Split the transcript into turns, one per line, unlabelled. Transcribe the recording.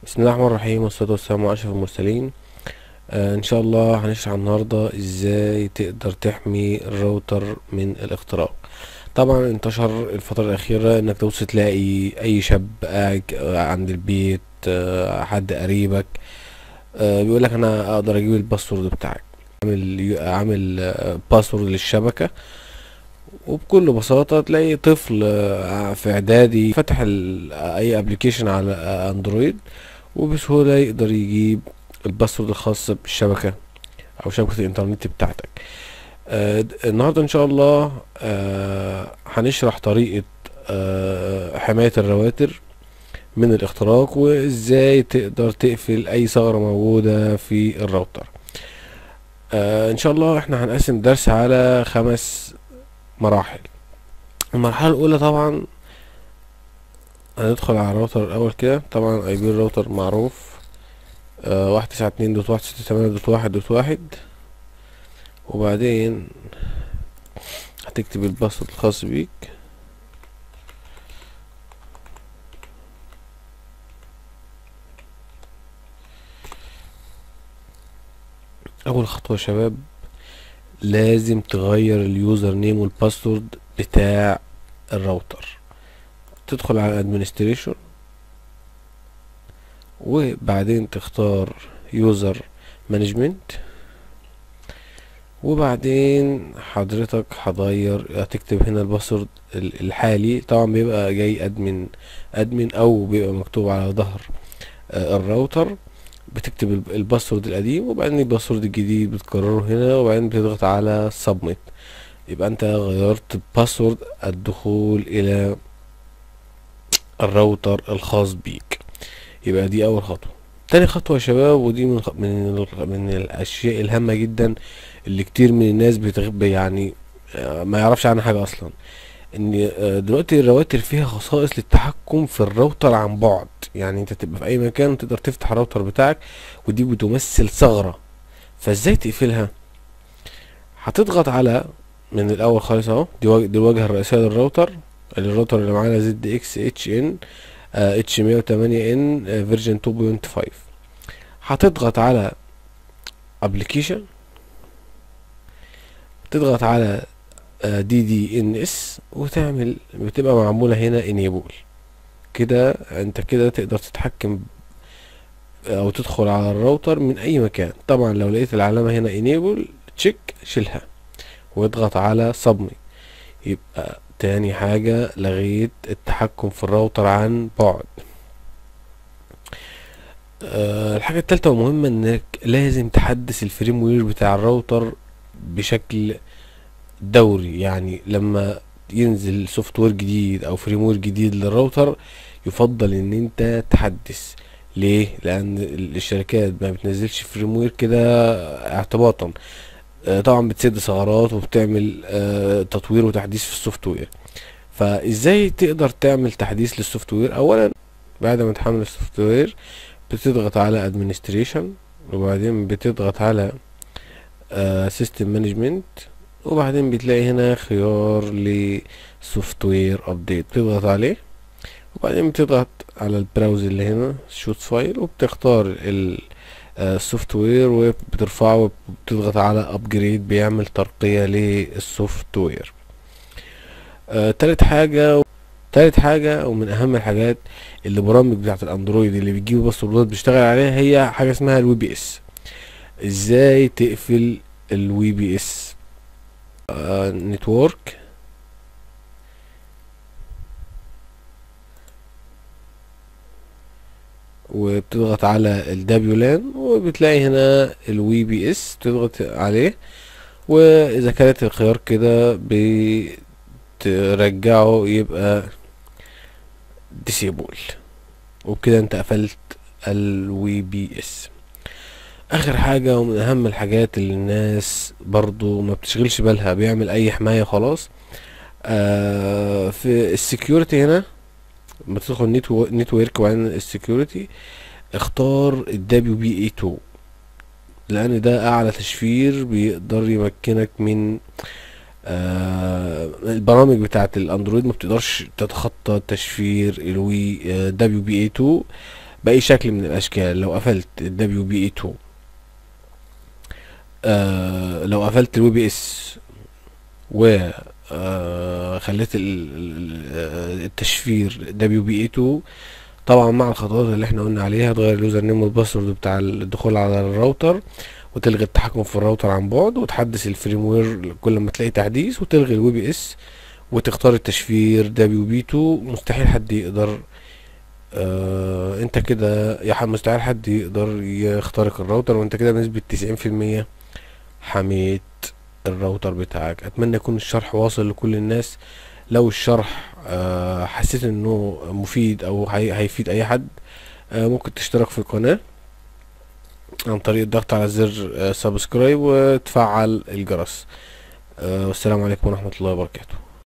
بسم الله الرحمن الرحيم والصلاة والسلام على أشرف المرسلين آه إن شاء الله هنشرح النهاردة إزاي تقدر تحمي الراوتر من الاختراق طبعا انتشر الفترة الأخيرة إنك تبص تلاقي أي شاب قاعد عند البيت آه حد قريبك آه بيقولك أنا أقدر أجيب الباسورد بتاعك عامل عامل آه باسورد للشبكة وبكل بساطة تلاقي طفل آه، في اعدادي فتح ال- اي ابلكيشن على اندرويد وبسهولة يقدر يجيب الباسورد الخاص بالشبكة او شبكة الانترنت بتاعتك آه، د- النهاردة ان شاء الله آه، هنشرح طريقة آه، حماية الرواتر من الاختراق وازاي تقدر تقفل اي ثغرة موجودة في الراوتر آه، ان شاء الله احنا هنقسم الدرس على خمس مراحل المرحلة الأولى طبعا هندخل على الراوتر الأول كده طبعا اي بي الراوتر معروف واحد تسعة اتنين دوت واحد ستة تمانية دوت واحد دوت واحد وبعدين هتكتب الباسورد الخاص بيك أول خطوة يا شباب لازم تغير اليوزر نيم والباسورد بتاع الراوتر تدخل على administration وبعدين تختار يوزر مانجمنت وبعدين حضرتك هتغير هتكتب هنا الباسورد ال- الحالي طبعا بيبقى جاي ادمن ادمن او بيبقى مكتوب على ظهر آه، الراوتر بتكتب الب- الباسورد القديم وبعدين الباسورد الجديد بتكرره هنا وبعدين بتضغط على سبميت يبقى انت غيرت باسورد الدخول الى الراوتر الخاص بيك يبقى دي اول خطوه تاني خطوه يا شباب ودي من الخ- من ال- من الاشياء الهامه جدا اللي كتير من الناس بتغب يعني آه، ما يعرفش عنها حاجه اصلا ان آه، دلوقتي الرواتر فيها خصائص للتحكم في الراوتر عن بعد يعني انت تبقى في اي مكان وتقدر تفتح الراوتر بتاعك ودي بتمثل ثغره فازاي تقفلها هتضغط على من الاول خالص اهو دي واج- دي الواجهه الرئيسيه للراوتر اللي الراوتر اللي معانا زد اكس اتش ان اتش 108 ان فيرجن 2.5 هتضغط على ابلكيشن تضغط على دي دي ان اس وتعمل بتبقى معموله هنا انيبل كده انت كده تقدر تتحكم او تدخل على الراوتر من اي مكان طبعا لو لقيت العلامه هنا انيبل تشيك شيلها واضغط على صبمي يبقى تاني حاجة لغيت التحكم في الراوتر عن بعد أه الحاجة التالتة ومهمة انك لازم تحدث الفريم وير بتاع الراوتر بشكل دوري يعني لما ينزل سوفت وير جديد او فريم وير جديد للراوتر يفضل ان انت تحدث ليه لان الشركات ما بتنزلش فريم وير كده اعتباطا آه، طبعا بتسد ثغرات وبتعمل آه، تطوير وتحديث في السوفت وير فازاي تقدر تعمل تحديث للسوفت وير اولا بعد ما تحمل السوفت وير بتضغط على administration وبعدين بتضغط على سيستم مانجمنت وبعدين بتلاقي هنا خيار لسوفت وير ابديت بتضغط عليه وبعدين بتضغط على البراوز اللي هنا شوت فايل وبتختار السوفت وير وبترفعه وبتضغط على ابجريد بيعمل ترقية للسوفت وير آه، تالت حاجة تالت حاجة ومن أهم الحاجات اللي برامج بتاعت الأندرويد اللي بتجيب باسوردات بيشتغل عليها هي حاجة اسمها الوي بي اس ازاي تقفل الوي بي اس نتورك وبتضغط على الدبليو لان وبتلاقي هنا الوي بي اس تضغط عليه واذا كانت الخيار كده بترجعه يبقى ديسيبل وبكده انت قفلت الوي بي اس اخر حاجة ومن اهم الحاجات اللي الناس برضو ما بتشغلش بالها بيعمل اي حماية خلاص آه في السكيورتي هنا لما تدخل نتو- نتورك وبعدين السكيورتي اختار الدبليو بي اي 2 لان ده اعلى تشفير بيقدر يمكنك من آه البرامج بتاعت الاندرويد ما بتقدرش تتخطى تشفير الوي دبليو بي اي 2 باي شكل من الاشكال لو قفلت الدبليو بي اي 2 آه لو قفلت الوي بي اس و آه خليت ال- ال- ال- التشفير دبليو بي اي 2 طبعا مع الخطوات اللي احنا قلنا عليها تغير اليوزر نيم والباسورد بتاع الدخول على الراوتر وتلغي التحكم في الراوتر عن بعد وتحدث الفريم وير كل ما تلاقي تحديث وتلغي الوي بي اس وتختار التشفير دبليو بي 2 مستحيل حد يقدر آه انت كده يا ح- مستحيل حد يقدر يخترق الراوتر وانت كده بنسبة 90% حميت الراوتر بتاعك اتمنى يكون الشرح واصل لكل الناس لو الشرح آه حسيت انه مفيد او هي هيفيد اي حد آه ممكن تشترك في القناة عن طريق الضغط على زر آه سبسكرايب وتفعل الجرس آه والسلام عليكم ورحمة الله وبركاته